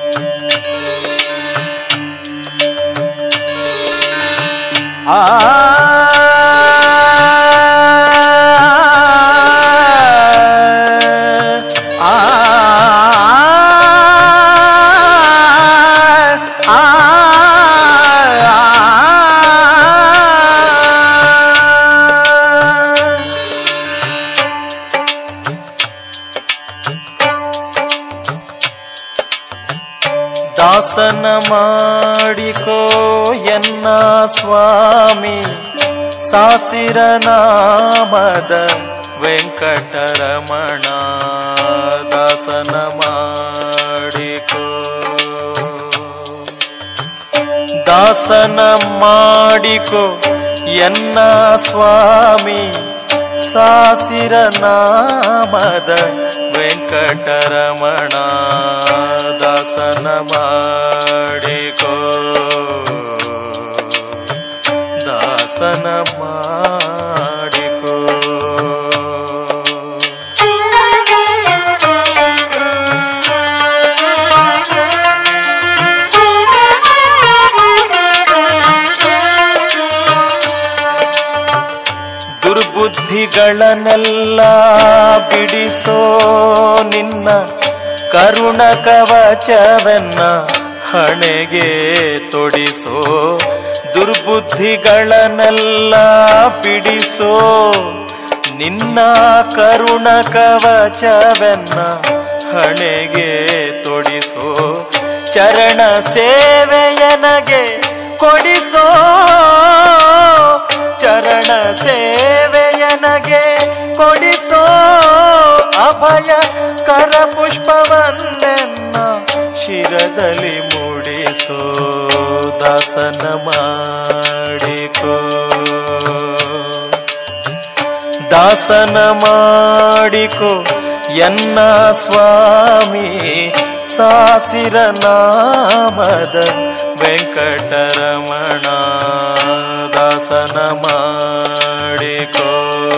ಆ ಆ ದಾಸನ ಮಾಡಿಕೋ ಎನ್ನ ಸ್ವಾಮಿ ಸಾಸಿರ ನಾಮದ ವೆಂಕಟರಮಣ ದಾಸನ ಮಾಡಿಕೋ ದಾಸನ ಮಾಡಿಕೋ ಎನ್ನ ಸ್ವಾಮಿ ಸಾಸಿರ ನಾಮದ ವೆಂಕಟರಮಣ ದಾಸನ ಮಾಡಿಕೋ ದಾಸನ ಮಾಡಿಕೋ ದುರ್ಬುದ್ಧಿಗಳನ್ನೆಲ್ಲ ಬಿಡಿಸೋ ನಿನ್ನ ಕರುಣ ಕವಚವೆನ್ನ ಹಣೆಗೆ ತೊಡಿಸೋ ದುರ್ಬುದ್ಧಿಗಳನ್ನೆಲ್ಲ ಬಿಡಿಸೋ ನಿನ್ನ ಕರುಣ ಕವಚವೆನ್ನ ಹಣೆಗೆ ತೊಡಿಸೋ ಚರಣ ಸೇವೆಯನಗೆ ಕೊಡಿಸೋ ಚರಣ ಸೇವೆಯನಗೆ ಕೊಡಿಸೋ ಅಭಯ ಕರ ಪುಷ್ಪವನ್ನೆನ್ನ ಶಿರದಲ್ಲಿ ಮೂಡಿಸೋ ದಾಸನ ಮಾಡಿಕೋ ದಾಸನ ಮಾಡಿಕೋ ಎನ್ನ ಸ್ವಾಮಿ ಸಾಸಿರ ನಾಮದ ವೆಂಕಟರಮಣ ದಾಸನ ಮಾಡಿಕೋ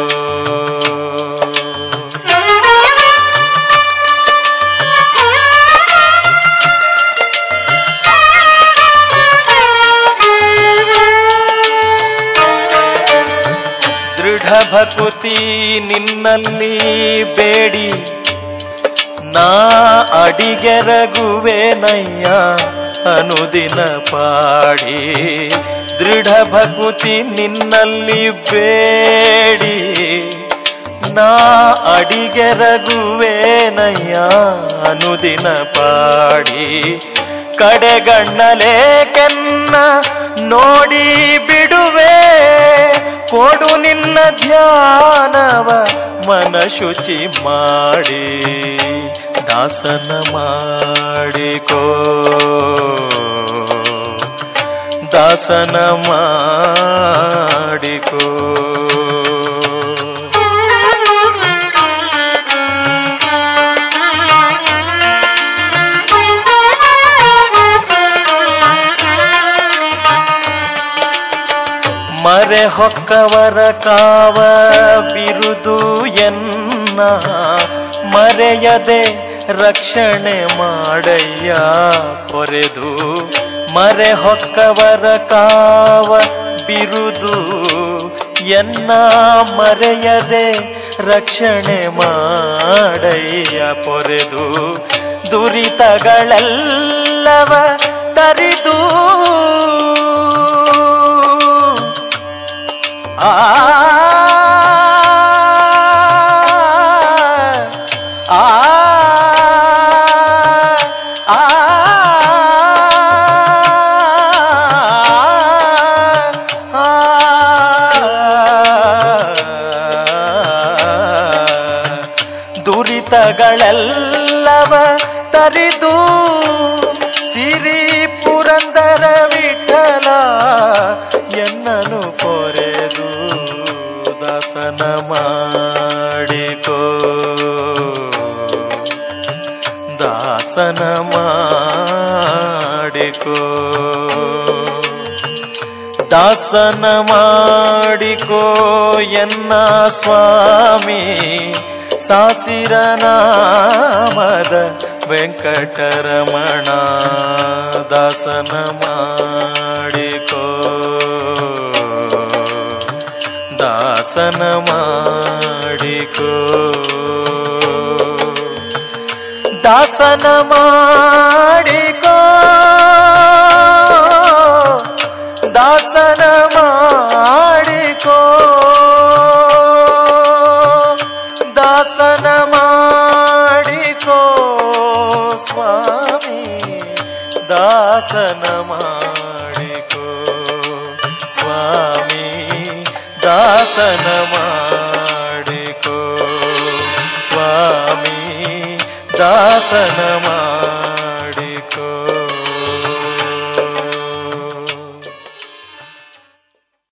ದೃಢ ಭಕುತಿ ನಿನ್ನಲ್ಲಿ ಬೇಡಿ ನಾ ಅಡಿಗೆರಗುವೆನಯ್ಯ ಅನುದಿನ ಪಾಡಿ ದೃಢ ಭಕುತಿ ನಿನ್ನಲ್ಲಿ ಬೇಡಿ ನಾ ಅಡಿಗೆರಗುವೆನಯ್ಯ ಅನುದಿನ ಪಾಡಿ ಕಡೆಗಣ್ಣಲೆ ಕೆನ್ನ ನೋಡಿ ಬಿಡುವೆ ಕೊಡು ನಿನ್ನ ಧ್ಯಾನವ ಮನ ಶುಚಿ ಮಾಡಿ ದಾಸನ ಮಾಡಿಕೋ ದಾಸನ ಮಾಡಿಕೋ ಮರೆ ಹೊಕ್ಕವರ ಕಾವ ಬಿರುದು ಎನ್ನ ಮರೆಯದೆ ರಕ್ಷಣೆ ಮಾಡಯ್ಯ ಪೊರೆದು ಮರೆ ಹೊಕ್ಕವರ ಕಾವ ಬಿರುದು ಎನ್ನ ಮರೆಯದೆ ರಕ್ಷಣೆ ಮಾಡಯ್ಯ ಪೊರೆದು ದುರಿತಗಳೆಲ್ಲವ ತರಿದು ಆ ಆ ಆ ದುರಿತಗಳೆಲ್ಲವ ತರಿದು ಸಿರಿ ಪುರಂದರ ವಿಠಲ ಎನ್ನನು ಪೊರೆದು ದಾಸನ ಮಾಡಿಕೋ ದಾಸನ ಮಾಡಿಕೋ ದಾಸನ ಮಾಡಿಕೋ ಎನ್ನ ಸ್ವಾಮಿ ಸಾಸಿರ ನಾಮದ ವೆಂಕಟರಮಣ ದಾಸನ ಮಾಡಿಕೋ ದಾಸನ ಮಾಡಿಕೋ ದಾಸನ ಮಾಡಿಕೋ ದಾಸನ ಮಾಡಿಕೋ ದಾಸನ ಮಾಡಿಕೋ ಸ್ವಾಮಿ ದಾಸನ ಮಾಡಿಕೋ ಸ್ವಾಮಿ ದಾಸನ ಮಾಡಿಕೋ ಸ್ವಾಮಿ ದಾಸನ ಮಾಡಿ